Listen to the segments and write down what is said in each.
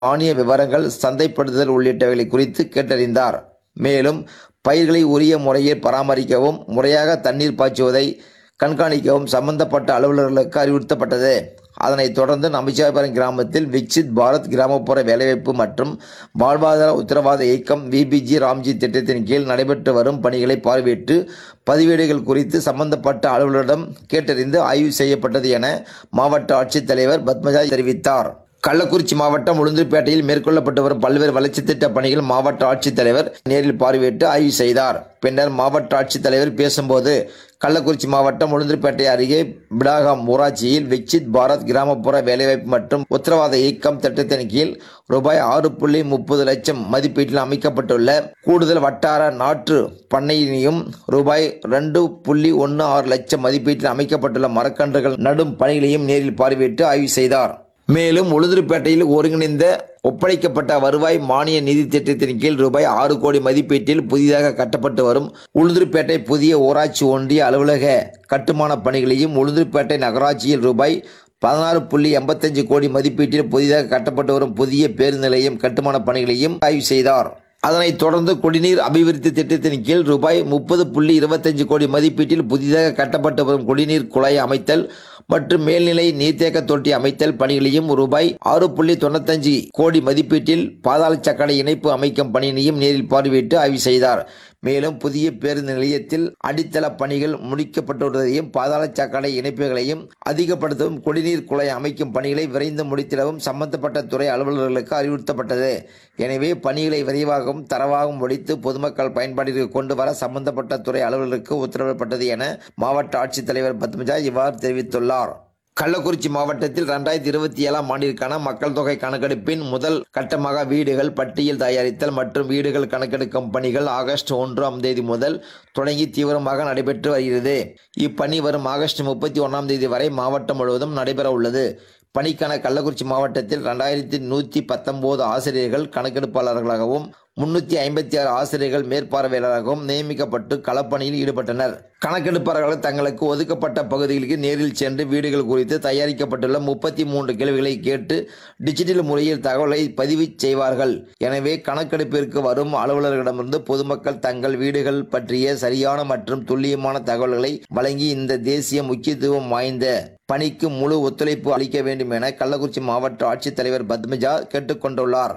மானிய விவரங்கள் சந்தைப்படுத்துதல் உள்ளிட்டவைகளை குறித்து கேட்டறிந்தார் மேலும் பயிர்களை உரிய முறையில் பராமரிக்கவும் முறையாக தண்ணீர் பாய்ச்சுவதை கண்காணிக்கவும் சம்பந்தப்பட்ட அலுவலர்களுக்கு அறிவுறுத்தப்பட்டது அதனைத் தொடர்ந்து நம்பிச்சாபுரம் கிராமத்தில் விக்சித் பாரத் கிராமப்புற வேலைவாய்ப்பு மற்றும் வாழ்வாதார உத்தரவாத இயக்கம் விபிஜி ராம்ஜி திட்டத்தின் கீழ் நடைபெற்று வரும் பணிகளை பார்வையிட்டு பதிவேடுகள் குறித்து சம்பந்தப்பட்ட அலுவலரிடம் கேட்டறிந்து ஆய்வு செய்யப்பட்டது என மாவட்ட ஆட்சித்தலைவர் பத்மஜா தெரிவித்தார் கள்ளக்குறிச்சி மாவட்டம் உளுந்தூர்பேட்டையில் மேற்கொள்ளப்பட்டு வரும் பல்வேறு வளர்ச்சித் திட்ட பணிகள் மாவட்ட ஆட்சித்தலைவர் நேரில் பார்வையிட்டு ஆய்வு செய்தார் பின்னர் மாவட்ட ஆட்சித்தலைவர் பேசும்போது கள்ளக்குறிச்சி மாவட்டம் உளுந்தூர்பேட்டை அருகே பிடாகம் ஊராட்சியில் விக்சித் பாரத் கிராமப்புற வேலைவாய்ப்பு மற்றும் உத்தரவாத இயக்கம் திட்டத்தின் கீழ் ரூபாய் ஆறு புள்ளி முப்பது லட்சம் மதிப்பீட்டில் அமைக்கப்பட்டுள்ள கூடுதல் வட்டார நாற்று பண்ணையினையும் ரூபாய் ரெண்டு புள்ளி ஒன்று ஆறு லட்சம் மதிப்பீட்டில் அமைக்கப்பட்டுள்ள மரக்கன்றுகள் நடும் பணிகளையும் நேரில் பார்வையிட்டு ஆய்வு செய்தார் மேலும் உளுந்தூர்பேட்டையில் ஒருங்கிணைந்த ஒப்படைக்கப்பட்ட வருவாய் மானிய நிதி திட்டத்தின் கீழ் ரூபாய் ஆறு கோடி மதிப்பீட்டில் புதிதாக கட்டப்பட்டு வரும் உளுந்தூர்பேட்டை புதிய ஊராட்சி ஒன்றிய அலுவலக கட்டுமான பணிகளையும் உளுந்தூர்பேட்டை நகராட்சியில் ரூபாய் பதினாறு புள்ளி எண்பத்தஞ்சு கோடி மதிப்பீட்டில் புதிதாக கட்டப்பட்டு வரும் புதிய பேருந்து நிலையம் கட்டுமான பணிகளையும் ஆய்வு செய்தார் அதனைத் தொடர்ந்து குடிநீர் அபிவிருத்தி திட்டத்தின் கீழ் ரூபாய் முப்பது புள்ளி இருபத்தஞ்சு கோடி மதிப்பீட்டில் புதிதாக கட்டப்பட்டு வரும் குடிநீர் குழாய் அமைத்தல் மற்றும் மேல்நிலை நீர்த்தேக்க தொட்டி அமைத்தல் பணிகளையும் ரூபாய் ஆறு புள்ளி தொண்ணூத்தஞ்சு கோடி மதிப்பீட்டில் பாதாள சக்கரை இணைப்பு அமைக்கும் பணியினையும் நேரில் பார்வையிட்டு ஆய்வு செய்தார் மேலும் புதிய பேருந்து நிலையத்தில் அடித்தள பணிகள் முடிக்கப்பட்டுள்ளதையும் பாதாள சாக்கடை இணைப்புகளையும் அதிகப்படுத்தவும் குடிநீர் குழாய் அமைக்கும் பணிகளை விரைந்து முடித்திடவும் சம்பந்தப்பட்ட துறை அலுவலர்களுக்கு அறிவுறுத்தப்பட்டது எனவே பணிகளை விரைவாகவும் தரவாகவும் முடித்து பொதுமக்கள் பயன்பாட்டிற்கு கொண்டு வர சம்பந்தப்பட்ட துறை அலுவலருக்கு உத்தரவிடப்பட்டது என மாவட்ட ஆட்சித்தலைவர் பத்மஜா இவ்வாறு தெரிவித்துள்ளார் கள்ளக்குறிச்சி மாவட்டத்தில் ரெண்டாயிரத்தி இருபத்தி ஏழாம் ஆண்டிற்கான மக்கள் தொகை கணக்கெடுப்பின் முதல் கட்டமாக வீடுகள் பட்டியல் தயாரித்தல் மற்றும் வீடுகள் கணக்கெடுக்கும் பணிகள் ஆகஸ்ட் ஒன்றாம் தேதி முதல் தொடங்கி தீவிரமாக நடைபெற்று வருகிறது இப்பணி வரும் ஆகஸ்ட் முப்பத்தி ஒன்றாம் தேதி வரை மாவட்டம் முழுவதும் நடைபெற உள்ளது பணிக்கான கள்ளக்குறிச்சி மாவட்டத்தில் ரெண்டாயிரத்தி நூற்றி பத்தொம்போது ஆசிரியர்கள் கணக்கெடுப்பாளர்களாகவும் முன்னூற்றி ஐம்பத்தி ஆறு ஆசிரியர்கள் மேற்பார்வையாளராகவும் நியமிக்கப்பட்டு களப்பணியில் ஈடுபட்டனர் கணக்கெடுப்பாளர்கள் தங்களுக்கு ஒதுக்கப்பட்ட பகுதிகளுக்கு நேரில் சென்று வீடுகள் குறித்து தயாரிக்கப்பட்டுள்ள முப்பத்தி மூன்று கேள்விகளை கேட்டு டிஜிட்டல் முறையில் தகவலை பதிவு செய்வார்கள் எனவே கணக்கெடுப்பிற்கு வரும் அலுவலர்களிடமிருந்து பொதுமக்கள் தங்கள் வீடுகள் பற்றிய சரியான மற்றும் துல்லியமான தகவல்களை வழங்கி இந்த தேசிய முக்கியத்துவம் வாய்ந்த பணிக்கு முழு ஒத்துழைப்பு அளிக்க வேண்டும் என கள்ளக்குறிச்சி மாவட்ட ஆட்சித்தலைவர் பத்மஜா கேட்டுக்கொண்டுள்ளார்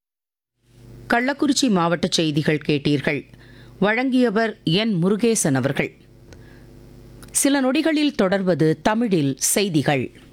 கள்ளக்குறிச்சி மாவட்ட செய்திகள் கேட்டீர்கள் வழங்கியவர் என் முருகேசன் அவர்கள் சில நொடிகளில் தொடர்வது தமிழில் செய்திகள்